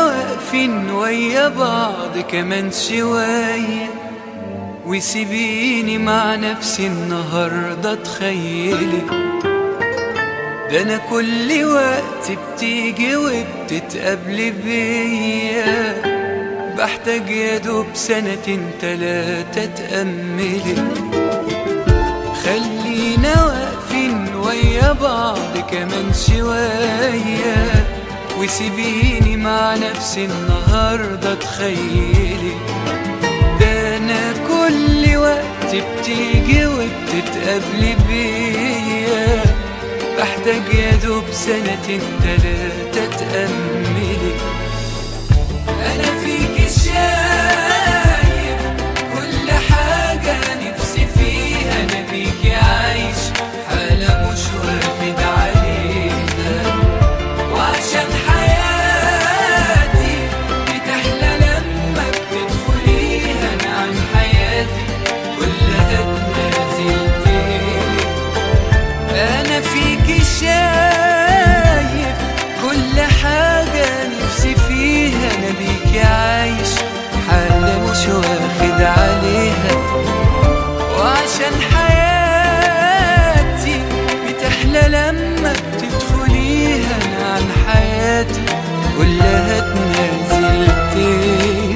واقفين ويا بعض كمان شوية وسيبيني مع نفسي النهاردة تخيلي ده أنا كل وقت بتيجي وبتتقابلي بيا بحتاج يا دوب سنتين تلاتة تأملي خلينا واقفين ويا بعض كمان شوية وسيبيني مع نفسي النهاردة تخيلي ده أنا كل وقت بتيجي وبتتقابلي بيا بحتاج يا دوب سنتين تلاتة تأملي أنا فيك شايف كل حاجة نفسي فيها أنا بيكي عايش حالة مش واخد عليها وعشان حياتي بتحلى لما بتدخليها أنا عن حياتي كلها اتنازلتلي أنا فيكي شايف كل حاجة نفسي فيها أنا بيكي عايش حالة مش واخد عليها وعشان حياتي بتحلى لما بتدخليها أنا عن حياتي كلها اتنازلتلي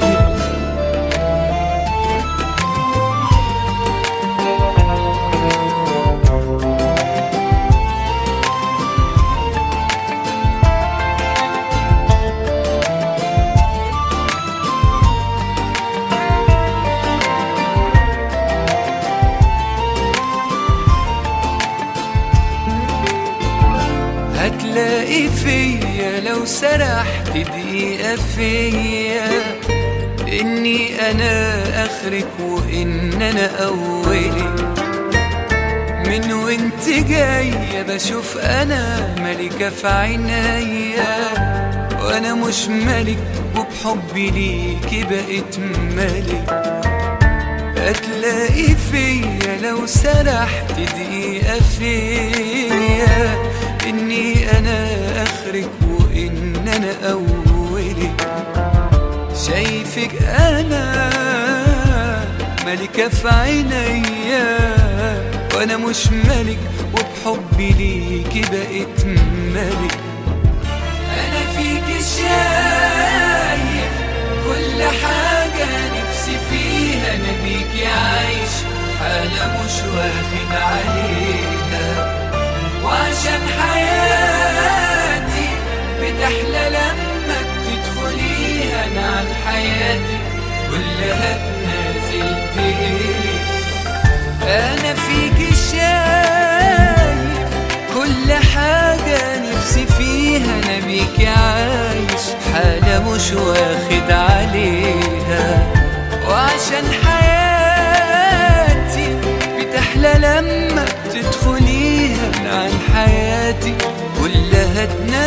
هتلاقي فيا لو سرحت دقيقة فيا إني أنا آخرك وإن أنا أولي من وانت جاية بشوف أنا ملكة في عينيا وأنا مش ملك وبحبي ليكي بقيت ملك هتلاقي فيا لو سرحت دقيقة فيا إني أنا آخرك وإن أنا أولك شايفك أنا ملكة في عينيا وأنا مش ملك وبحبي ليكي بقيت ملك أنا فيك شايف كل حاجة نفسي فيها أنا بيكي عايش حالة مش واخد عليها وعشان حياتي بتحلى لما بتدخليها أنا عن حياتي كلها اتنازلتلي أنا فيكي شايف كل حاجة نفسي فيها أنا بيكي عايش حالة مش واخد عليها وعشان حياتي بتحلى لما بتدخليها أنا عن حياتي كلها اتنازلتلي